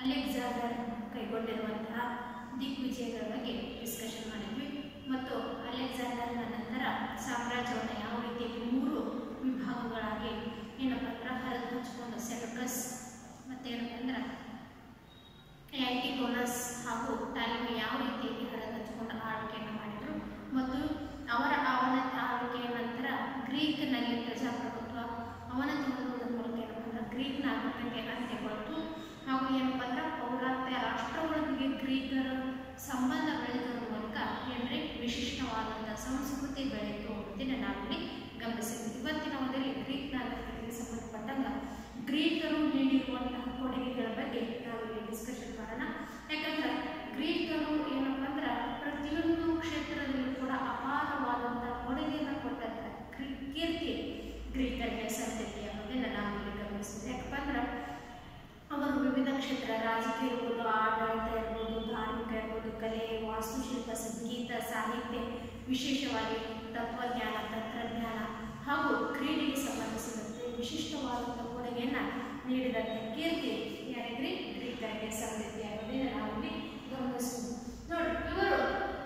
Alexander ಕೈಗೊಂಡಿರುವಂತಹ ದಿಗ್ವಿಜಯಗಳ ಬಗ್ಗೆ discussion ಮಾಡಿದ್ವಿ ಮತ್ತು ಅಲೆಕ್ಸಾಂಡರ್ನ ನಂತರ ಸಾಮ್ರಾಜ್ಯವನ್ನು ಯಾವ ರೀತಿಯಲ್ಲಿ ಮೂರು ವಿಭಾಗಗಳಾಗಿ ಏನಪ್ಪ ಅಂದ್ರೆ ಹರಿದು ಹಂಚಿಕೊಂಡು ಸೆಲುಕಸ್ ಮತ್ತೇನಪ್ಪ ಅಂದ್ರೆ ಆ್ಯಂಟಿಕೋನಸ್ ಹಾಗೂ ಟಾಲಿಮಿ ಯಾವ ರೀತಿಯಾಗಿ ಹರಿದು ಹಂಚಿಕೊಂಡು ಆಳ್ವಿಕೆಯನ್ನು ಮಾಡಿದರು ಮತ್ತು ಅವರ ಅವನ ಆಳ್ವಿಕೆಯ ನಂತರ ಗ್ರೀಕ್ನಲ್ಲಿ ಪ್ರಜಾಪ್ರಭುತ್ವ ಅವನತಿ ಹೊಂದುವುದರ ಮೂಲಕ ಏನಪ್ಪ ಅಂದ್ರೆ ಗ್ರೀಕ್ ನಾಗರಿಕತೆ ಅಂತ್ಯಗೊಳ್ತು ಹಾಗೂ ಏನಪ್ಪ ಅಂದ್ರೆ ಪೌರಾತ್ಯ ರಾಷ್ಟ್ರಗಳೊಂದಿಗೆ ಗ್ರೀಕರ ಸಂಬಂಧ ಬೆಳೆದರ ಮೂಲಕ ಏನ್ರಿ ವಿಶಿಷ್ಟವಾದಂಥ ಸಂಸ್ಕೃತಿ ಬೆಳೆಯಿತು ಅಂತೇಳಿ ನಾವಿಲ್ಲಿ ಗಮನಿಸಿದ್ವಿ ಇವತ್ತಿನ ಅವಧಿಯಲ್ಲಿ ಗ್ರೀಕ್ ನಾಗರಿಕತೆಗೆ ಸಂಬಂಧಪಟ್ಟಂಗ ಗ್ರೀಕರು ನೀಡಿರುವಂತಹ ಕೊಡುಗೆಗಳ ಬಗ್ಗೆ ನಾವಿಲ್ಲಿ ಡಿಸ್ಕಷನ್ ಮಾಡೋಣ ಯಾಕಂದ್ರೆ ಗ್ರೀಕರು ಏನಪ್ಪ ಅಂದ್ರೆ ಪ್ರತಿಯೊಂದು ಕ್ಷೇತ್ರದಲ್ಲೂ ಕೂಡ ಅಪಾರವಾದಂತಹ ಕೊಡುಗೆಯನ್ನು ಕೊಟ್ಟಂತ ಗ್ರೀ- ಕೀರ್ತಿ ಗ್ರೀಕರಿಗೆ ಸಲ್ತೈತಿ ಅನ್ನೋದನ್ನ ನಾವಿಲ್ಲಿ ಗಮನಿಸಿದ್ವಿ ಯಾಕಪ್ಪ ಅಂದ್ರೆ ಅವರು ವಿವಿಧ ಕ್ಷೇತ್ರ ರಾಜಕೀಯ ಇರ್ಬೋದು ಆಡಳಿತ ಇರ್ಬೋದು ಧಾರ್ಮಿಕ ಇರ್ಬೋದು ಕಲೆ ವಾಸ್ತುಶಿಲ್ಪ ಸಂಗೀತ ಸಾಹಿತ್ಯ ವಿಶೇಷವಾಗಿ ತತ್ವಜ್ಞಾನ ತಂತ್ರಜ್ಞಾನ ಹಾಗೂ ಕ್ರೀಡೆಗೆ ಸಂಬಂಧಿಸಿದಂತೆ ವಿಶಿಷ್ಟವಾದಂಥ ಕೊಡುಗೆಯನ್ನು ನೀಡಿದಂಥ ಕೀರ್ತಿ ಯಾರಿಗ್ರಿ ಗ್ರೀಕರಿಗೆ ಸಂಗತಿ ಅನ್ನೋದನ್ನ ನಾವಿಲ್ಲಿ ಗಮನಿಸ್ಬೋದು ನೋಡಿ ಇವರು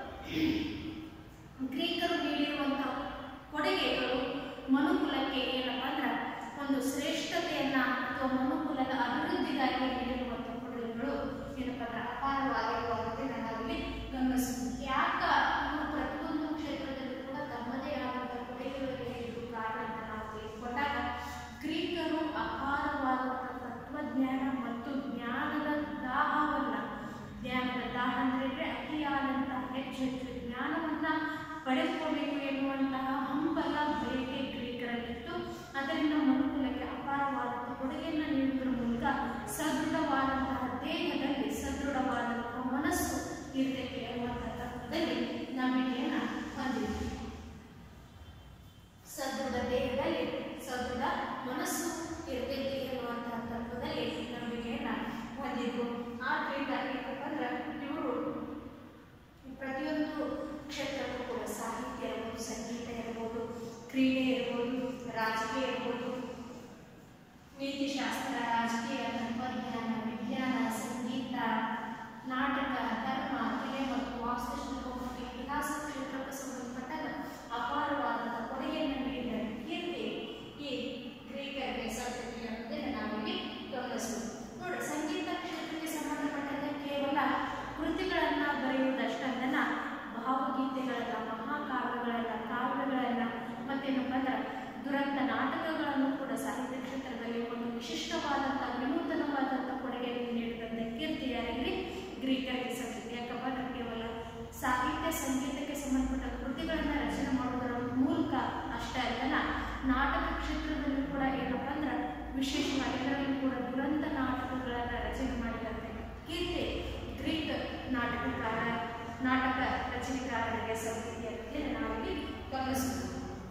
ಗ್ರೀಕರು ನೀಡಿರುವಂಥ ಕೊಡುಗೆಗಳು ಮನುಕುಲಕ್ಕೆ ಏನಪ್ಪ ಅಂದ್ರೆ ಒಂದು ಶ್ರೇಷ್ಠತೆಯನ್ನ ಅಥವಾ ಮನುಕುಲದ ಅಭಿವೃದ್ಧಿಗಾಗಿ ನೀಡಿರುವಂಥ ಕೊಡುಗೆಗಳು ಏನಪ್ಪ ಅಂದ್ರೆ ಅಪಾರವಾಗಿರುವಂತೆ ನಾವಿಲ್ಲಿ ಗಮನಿಸ್ತೀವಿ ಯಾಕ ಇವರು ಪ್ರತಿಯೊಂದು ಕ್ಷೇತ್ರದಲ್ಲೂ ಕೂಡ ತಮ್ಮದೇ ಆದಂಥ ಕೊಡುಗೆಗಳು ನೀಡಿದ್ರು ಕಾರಣ ಅಂತ ನಾವು ತಿಳ್ಕೊಂಡಾಗ ಗ್ರೀಕರು ಅಪಾರವಾದಂಥ ತತ್ವಜ್ಞಾನ ಮತ್ತು ಜ್ಞಾನದ ದಾಹವನ್ನ ಜ್ಞಾನದ ದಾಹ ಅಂದ್ರೆ ಅತಿಯಾದಂಥ ಹೆಚ್ಚು ಹೆಚ್ಚು ಜ್ಞಾನವನ್ನ ಪಡೆದುಕೋಬೇಕು ಎನ್ನುವಂತಹ ಹಂಬಲ ಬಯಕೆ ಗ್ರೀಕರಲ್ಲಿತ್ತು ಅದರಿಂದ ಮನುಕುಲಕ್ಕೆ ಅಪಾರವಾದಂಥ ಕೊಡುಗೆಯನ್ನು ನೀಡುವುದರ ಮೂಲಕ ಸದೃಢವಾದಂತಹ ದೇಹದಲ್ಲಿ ಸದೃಢವಾದಂತಹ ಮನಸ್ಸು ಇರ್ತೈತೆ ಎನ್ನುವಂತಹ ತತ್ವದಲ್ಲಿ ನಂಬಿಕೆಯನ್ನ ಹೊಂದಿದ್ವಿ ಸದೃಢ ದೇಹದಲ್ಲಿ ಸದೃಢ ಮನಸ್ಸು ಇರ್ತೈತಿ ಎನ್ನುವಂತಹ ತತ್ವದಲ್ಲಿ ನಂಬಿಕೆಯನ್ನ ಹೊಂದಿದ್ರು ಆದ್ರಿಂದ ಏನಪ್ಪ ಅಂದ್ರೆ ಇವರು ಪ್ರತಿಯೊಂದು ಕ್ಷೇತ್ರಕ್ಕೂ ಕೂಡ ಸಾಹಿತ್ಯ ಇರ್ಬೋದು ಸಂಗೀತ ಇರ್ಬೋದು ಕ್ರೀಡೆ ಇರ್ಬೋದು ರಾಜಕೀಯ ಇರ್ಬೋದು ನೀತಿಶಾಸ್ತ್ರ ರಾಜಕೀಯ ತಂತ್ರಜ್ಞಾನ ವಿಜ್ಞಾನ ಸಂಗೀತ ನಾಟಕ ಧರ್ಮ ಕಲೆ ಮತ್ತು ವಾಸ್ತುಶಿಲ್ಪ ಮತ್ತು ಇತಿಹಾಸ ಕ್ಷೇತ್ರಕ್ಕೆ ಸಂಬಂಧಪಟ್ಟಾಗ ಅಪಾರವಾದಂಥ ಕೊಡುಗೆಯನ್ನು ನೀಡಿದ ಕೀರ್ತಿ ಈ ಗ್ರೀಕರಿಗೆ ಸಲ್ತೈತಿ ಅನ್ನೋದನ್ನು ನಾವಿಲ್ಲಿ ಗಮನಿಸಬಹುದು ನೋಡಿ ಸಂಗೀತ ಕ್ಷೇತ್ರಕ್ಕೆ ಸಂಬಂಧಪಟ್ಟಂತೆ ಕೇವಲ ಕೃತಿಗಳನ್ನ ಬರೆಯುವುದಷ್ಟನ್ನ ಭಾವಗೀತೆಗಳನ್ನ ಮಹಾಕಾವ್ಯಗಳನ್ನ ಕಾವ್ಯಗಳನ್ನ ಮತ್ತೇನಪ್ಪ ಅಂದ್ರೆ ದುರಂತ ನಾಟಕಗಳನ್ನು ಕೂಡ ಸಾಹಿತ್ಯ ಕ್ಷೇತ್ರದಲ್ಲಿ ಒಂದು ವಿಶಿಷ್ಟವಾದಂಥ ವಿನೂತನವಾದಂಥ ಕೊಡುಗೆಯನ್ನು ನೀಡಿದಂಥ ಕೀರ್ತಿ ಯಾರಿಗೆ ಗ್ರೀಕರಿಗೆ ಸಲ್ತೈತಿ ಯಾಕಪ್ಪ ಅಂದ್ರೆ ಕೇವಲ ಸಾಹಿತ್ಯ ಸಂಗೀತಕ್ಕೆ ಸಂಬಂಧಪಟ್ಟ ಕೃತಿಗಳನ್ನು ರಚನೆ ಮಾಡುವುದರ ಮೂಲಕ ಅಷ್ಟೇ ಅಲ್ಲನ ನಾಟಕ ಕ್ಷೇತ್ರದಲ್ಲಿ ಕೂಡ ಏನಪ್ಪ ಅಂದ್ರೆ ವಿಶೇಷವಾಗಿ ಅದರಲ್ಲಿ ಕೂಡ ದುರಂತ ನಾಟಕಗಳನ್ನು ರಚನೆ ಮಾಡಿದಂತೆ ಕೀರ್ತಿ ಗ್ರೀಕ್ ನಾಟಕಕಾರ ನಾಟಕ ರಚನೆಕಾರರಿಗೆ ಸಲ್ತೈತಿ ಅಂತ ನಾವಿಲ್ಲಿ ಗಮನಿಸಬಹುದು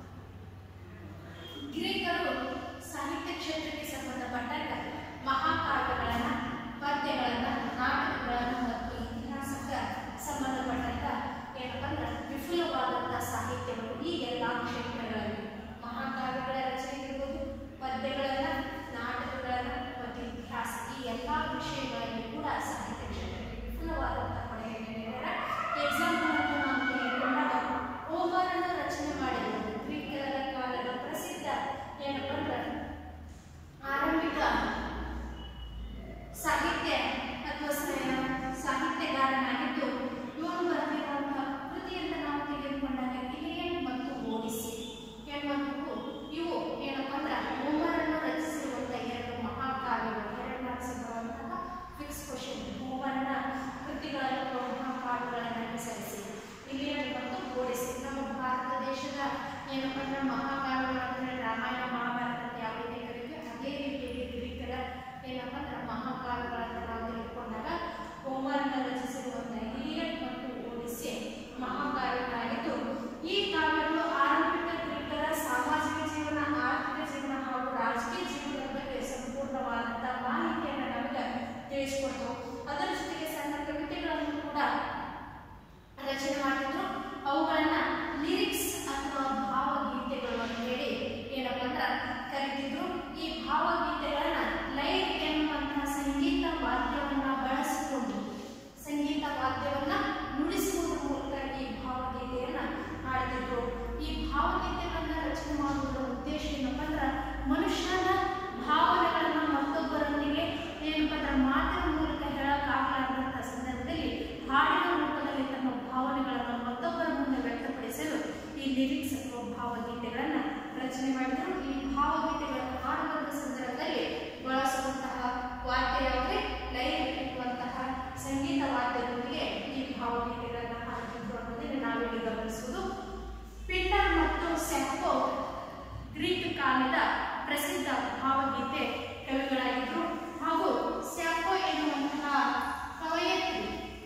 ಗ್ರೀಕರು ಸಾಹಿತ್ಯ ಕ್ಷೇತ್ರಕ್ಕೆ ಸಂಬಂಧಪಟ್ಟಾಗ ಮಹಾಕಾವ್ಯಗಳನ್ನ ಪದ್ಯಗಳನ್ನ ನಾಟಕಗಳನ್ನ ಮತ್ತು ಇತಿಹಾಸಕ್ಕೆ ಸಂಬಂಧಪಟ್ಟಂತ ಏನಪ್ಪ ಅಂದ್ರೆ ವಿಪುಲವಾದಂಥ ಸಾಹಿತ್ಯಗಳು ಈ ಎಲ್ಲ ಕ್ಷೇತ್ರಗಳಲ್ಲಿ ಮಹಾಕಾವ್ಯಗಳ ರಚನೆ ಇರ್ಬೋದು ಪದ್ಯಗಳನ್ನ ನಾಟಕಗಳನ್ನ ಮತ್ತು ಇತಿಹಾಸ ಈ ಎಲ್ಲ ವಿಷಯಗಳಲ್ಲಿ ಕೂಡ ಸಾಹಿತ್ಯ ಕ್ಷೇತ್ರಕ್ಕೆ ವಿಪುಲವಾದಂಥ ಕೊಡುಗೆಯನ್ನು ನೀಡಿದ್ದಾರೆ ಎಕ್ಸಾಂಪಲ್ ಅಂತ ನಾವು ತೆಗೆದುಕೊಂಡಾಗ ಹೋಮರನ್ನು ರಚನೆ ಮಾಡಿದರು ಕಾಲದ ಪ್ರಸಿದ್ಧ ಭಾವಗೀತೆ ಕವಿಗಳಾಗಿದ್ದರು ಹಾಗೂ ಸ್ಯಾಪೋ ಎನ್ನುವಂತಹ ಕವಯತ್ರಿ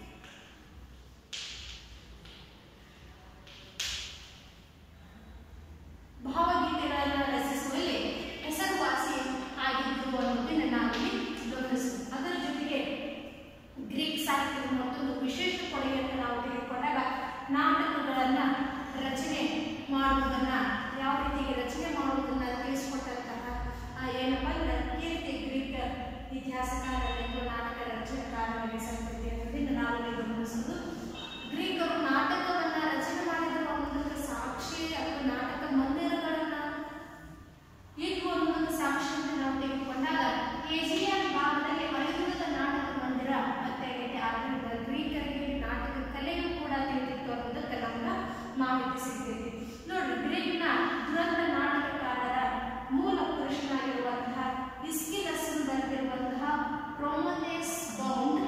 ಭಾವಗೀತೆಗಳನ್ನು ರಚಿಸುವಲ್ಲಿ ಹೆಸರುವಾಸಿ ಆಗಿದ್ದು ಅನ್ನೋದನ್ನು ನಾವಿಲ್ಲಿ ಗಮನಿಸಬಹುದು ಅದರ ಜೊತೆಗೆ ಗ್ರೀಕ್ ಸಾಹಿತ್ಯದ ಮತ್ತೊಂದು ವಿಶೇಷ ಕೊಡುಗೆಯನ್ನು ನಾವು ತೆಗೆದುಕೊಂಡಾಗ ನಾಟಕಗಳನ್ನ ರಚನೆ ಮಾಡುವುದನ್ನ ಯಾವ ರೀತಿಗೆ ರಚನೆ ಮಾಡುವುದನ್ನ ತಿಳಿಸಿಕೊಟ್ಟಂತಹ ಆ, ಏನಪ್ಪಾ ಅಂದ್ರೆ ಕೀರ್ತಿ ಗ್ರೀಕ್ ಇತಿಹಾಸಕಾರರೆಂದು ನಾಟಕ ರಚನೆಕಾರರಿಗೆ ಸಂತತಿ ಅನ್ನೋದನ್ನು ನಾವಿಲ್ಲಿ ಗಮನಿಸುವುದು ಗ್ರೀಕರು ನಾಟಕವನ್ನ ರಚನೆ ಮಾಡಿದ್ರು ಅನ್ನೋದಕ್ಕೆ ಸಾಕ್ಷಿ ಅಥವಾ ನಾಟಕ ಮಂದಿರಗಳನ್ನ ಇತ್ತು ಅನ್ನೋದಕ್ಕೆ ಸಾಕ್ಷಿ ಅಂತ ನಾವು ತೆಗೆದುಕೊಂಡಾಗ ಏಜಿಯನ್ ಭಾಗದಲ್ಲಿ ಐದುರದ ನಾಟಕ ಮಂದಿರ ಮತ್ತೆ ಇದೆ ಆದ್ದರಿಂದ ಗ್ರೀಕರಿಗೆ ನಾಟಕ ಕಲೆಯೂ ಕೂಡ ತಿಳಿದಿತ್ತು ಅನ್ನೋದಕ್ಕೆ ನಮ್ಗೆ ಮಾಹಿತಿ ಸಿಗ್ತೈತಿ ನೋಡ್ರಿ ಗ್ರೀಕ್ನ ದುರಂತ ನಾಟಕಕಾರರ ಮೂಲ ಪುರುಷನಾಗಿರುವಂತಹ ಇಸ್ಕಿಲಸ್ ಬರೆದಿರುವಂತಹ ಪ್ರೊಮಥೆಸ್ ಬೌಂಡ್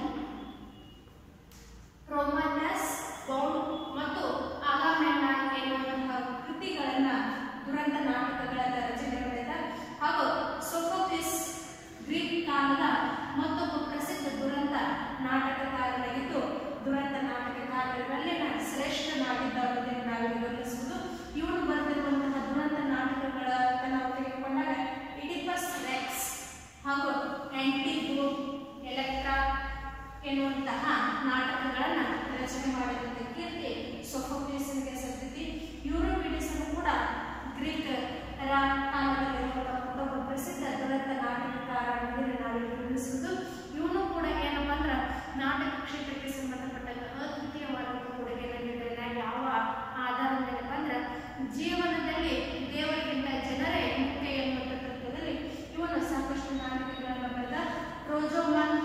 ಪ್ರೊಮಥಸ್ ಬೌಂಡ್ ಮತ್ತು ಅಗಾಮೆಮ್ನ ಎನ್ನುವಂತಹ ಕೃತಿಗಳನ್ನ ದುರಂತ ನಾಟಕಗಳನ್ನ ರಚನೆ ಮಾಡಿದ ಹಾಗೂ ಸೊಫೋಕ್ಲಿಸ್ ಗ್ರೀಕ್ ಕಾಲದ ಮತ್ತೊಬ್ಬ ಪ್ರಸಿದ್ಧ ದುರಂತ ನಾಟಕಕಾರನಾಗಿದ್ದು ದುರಂತ ನಾಟಕಕಾರರಲ್ಲಿನ ಶ್ರೇಷ್ಠನಾಗಿದ್ದ ಅನ್ನೋದನ್ನು ನಾವಿಲ್ಲಿ ಗಮನಿಸುವುದು ಇವನು ಬರೆದಿರುವಂತಹ ದುರಂತ ನಾಟಕಗಳ ನಾವು ತೆಗೆದುಕೊಂಡಾಗ ಇಡಿಪಸ್ ರೆಕ್ಸ್ ಹಾಗೂ ಆಂಟಿಗೋ ಎಲೆಕ್ಟ್ರಾ ಎನ್ನುವಂತಹ ನಾಟಕಗಳನ್ನ ರಚನೆ ಮಾಡಿದಂಥ ಕೀರ್ತಿ ಸೊಫೋಕ್ಲಿಯಸ್ಗೆ ಸದ್ಯತಿ ಯೂರೋಪಿಡಿಸನು ಕೂಡ ಗ್ರೀಕ್ ಕಾಲದಲ್ಲಿರುವಂತಹ ಮತ್ತೊಬ್ಬ ಪ್ರಸಿದ್ಧ ದುರಂತ ನಾಟಕಕಾರ ಅನ್ನೋದನ್ನ ನಾವಿಲ್ಲಿ ಗಮನಿಸುವುದು ಇವನು ಕೂಡ ಏನಪ್ಪಾ ಅಂದ್ರೆ ನಾಟಕ ಕ್ಷೇತ್ರಕ್ಕೆ ಸಂಬಂಧಪಟ್ಟ ಅದ್ವಿತೀಯವಾದಂತಹ ಕೊಡುಗೆಯನ್ನು ನೀಡಿದ್ದಾನೆ ಯಾವ ಆಧಾರದ ಮೇಲೆ ಬಂದ್ರೆ ಜೀವನದಲ್ಲಿ ದೇವರಿಗಿಂತ ಜನರೇ ಮುಖ್ಯ ಎನ್ನುವಂಥ ತತ್ವದಲ್ಲಿ ಇವನು ಸಾಕಷ್ಟು ನಾಟಕಗಳನ್ನು ಬರೆದ ರೋಜೋಮನ್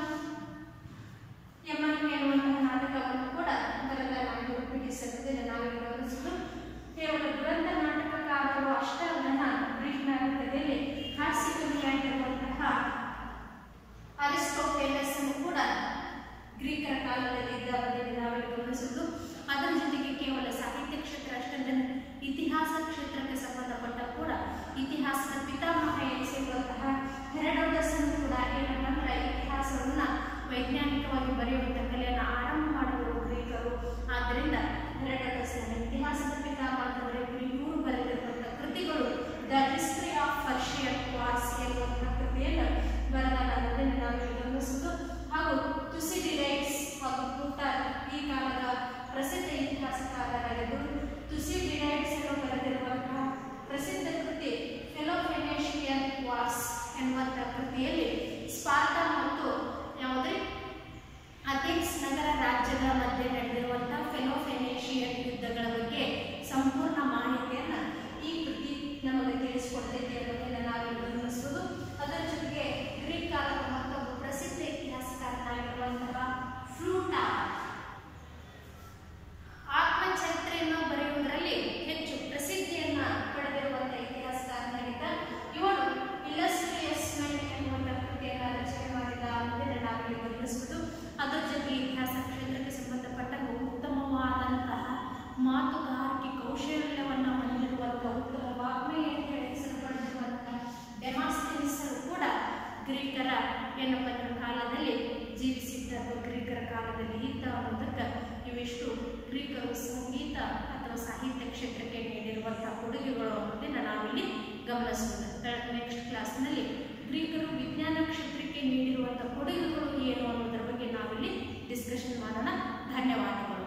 ಯಮನ್ ಎನ್ನುವಂತಹ ನಾಟಕವನ್ನು ಕೂಡ ಬರೆದನಾಗಿ ರೂಪಿಸಿರುವುದನ್ನು ನಾವಿಲ್ಲಿ ಗಮನಿಸುವುದು ಕೇವಲ ದುರಂತ ನಾಟಕಕಾರರು ಅಷ್ಟನ್ನ ಗ್ರೀಕ್ ನಾಟಕದಲ್ಲಿ ಹಾಸ್ಯಕವಿಯಾಗಿರುವಂತಹ ಅರಿಸ್ಟೋಫೆಲಸ್ ಕೂಡ ಗ್ರೀಕರ ಕಾಲದಲ್ಲಿ ಇದ್ದ ಬಗೆಗೆ ನಾವಿಲ್ಲಿ ಗಮನಿಸುವುದು ಅದರ ಜೊತೆಗೆ ಕೇವಲ ಸಾಹಿತ್ಯ ಕ್ಷೇತ್ರ ಅಷ್ಟೇ ಇತಿಹಾಸ ಕ್ಷೇತ್ರಕ್ಕೆ ಸಂಬಂಧಪಟ್ಟ ಕೂಡ ಇತಿಹಾಸದ ಪಿತಾಮಹ ಎನಿಸಿರುವಂತಹ ಹೆರಡೋದಸ್ಸನ್ನು ಕೂಡ ಏನಂತಂದ್ರೆ ಇತಿಹಾಸವನ್ನ ವೈಜ್ಞಾನಿಕವಾಗಿ ಬರೆಯುವಂಥ ಕಲೆಯನ್ನು ಆರಂಭ ಮಾಡಿದರು ಗ್ರೀಕರು ಆದ್ದರಿಂದ ಹೆರಡೋದಸ್ಸನ ಇತಿಹಾಸದ ಪಿತಾಮಹ ಅಂತಂದ್ರೆ ಇವರು ಬರೆದಿರುವಂತಹ ಕೃತಿಗಳು the history of Persian wars ಎನ್ನುವಂತಹ ಕೃತಿಯನ್ನು ಬರೆದಾನ ಅನ್ನೋದನ್ನು ನಾವಿಲ್ಲಿ ಗಮನಿಸುವುದು ಹಾಗೂ ತುಸಿಡಿರೈಟ್ಸ್ ಹಾಗೂ ಪ್ಲೂಟಾರ್ ಈ ಕಾಲದ ಪ್ರಸಿದ್ಧ ಇತಿಹಾಸಕಾರರಾಗಿದ್ದರು ತುಸಿಡಿರೈಟ್ಸ್ ಅನ್ನು ಬರೆದಿರುವಂತಹ ಪ್ರಸಿದ್ಧ ಕೃತಿ ಫೆಲೋಫೆನೇಷಿಯನ್ ವಾರ್ಸ್ ಎನ್ನುವಂತಹ ಕೃತಿಯಲ್ಲಿ ಸ್ಪಾರ್ಟಾ ಮತ್ತು ಯಾವುದೇ ಅಥೆನ್ಸ್ ನಗರ ರಾಜ್ಯದ ಮಧ್ಯೆ ನಡೆದಿರುವಂತಹ ಫೆಲೋಫೆನೇಷಿಯನ್ ಯುದ್ಧಗಳ ಬಗ್ಗೆ ಸಂಪೂರ್ಣ ಮಾಹಿತಿಯನ್ನ ಈ ಕೃತಿ ನಮಗೆ ತಿಳಿಸಿಕೊಡ್ತೈತೆ ಅನ್ನೋದನ್ನ ನಾವಿಲ್ಲಿ ಗಮನಿಸುವುದು ಅದರ ಜೊತೆಗೆ ಗ್ರೀಕ್ ಕಾಲದ ಮತ್ತೊಬ್ಬ ಪ್ರಸಿದ್ಧ ಇತಿಹಾಸಕಾರನಾಗಿರುವಂತಹ ಫ್ಲೂಟಾ ಆತ್ಮಚರಿತ್ರೆಯನ್ನು ಬರೆಯುವುದರಲ್ಲಿ ಹೆಚ್ಚು ಪ್ರಸಿದ್ಧಿಯನ್ನ ಪಡೆದಿರುವಂತಹ ಇತಿಹಾಸಕಾರನಾಗಿದ್ದ ಇವನು ಇಲಸ್ಟ್ರಿಯಸ್ಮೆಂಟ್ ಎನ್ನುವಂತಹ ಕೃತಿಯನ್ನ ರಚನೆ ಮಾಡಿದ ಅನ್ನೋದನ್ನ ನಾವಿಲ್ಲಿ ಗಮನಿಸುವುದು ಅದರ ಜೊತೆಗೆ ಇತಿಹಾಸ ಕ್ಷೇತ್ರಕ್ಕೆ ಸಂಬಂಧಪಟ್ಟ ಉತ್ತಮವಾದಂತಹ ಮಾತುಗಾರಿಕೆ ಕೌಶಲ್ಯವನ್ನು ಹೊಂದಿರುವಂತಹ ಉತ್ತಮ ವಾಗ್ಮಿ ಅಂತ ಹೇಳಿ ಹೆಸರು ಪಡೆದಿರುವಂತಹ ಡೆಮಾಸ್ಟಿನಿಸರು ಕೂಡ ಗ್ರೀಕರ ಏನಪ್ಪ ಅಂದ್ರೆ ಕಾಲದಲ್ಲಿ ಜೀವಿಸಿದ್ದ ಅಥವಾ ಗ್ರೀಕರ ಕಾಲದಲ್ಲಿ ಇದ್ದ ಅನ್ನೋದಕ್ಕೆ ಇವಿಷ್ಟು ಗ್ರೀಕರು ಸಂಗೀತ ಅಥವಾ ಸಾಹಿತ್ಯ ಕ್ಷೇತ್ರಕ್ಕೆ ನೀಡಿರುವಂತಹ ಕೊಡುಗೆಗಳು ಅನ್ನೋದನ್ನ ನಾವಿಲ್ಲಿ ಗಮನಿಸಬಹುದು ನೆಕ್ಸ್ಟ್ ಕ್ಲಾಸ್ನಲ್ಲಿ ಗ್ರೀಕರು ವಿಜ್ಞಾನ ಕ್ಷೇತ್ರಕ್ಕೆ ನೀಡಿರುವಂತಹ ಕೊಡುಗೆಗಳು ಏನು ಅನ್ನೋದ್ರ ಬಗ್ಗೆ ನಾವಿಲ್ಲಿ ಡಿಸ್ಕಷನ್ ಮಾಡೋಣ ಧನ್ಯವಾದಗಳು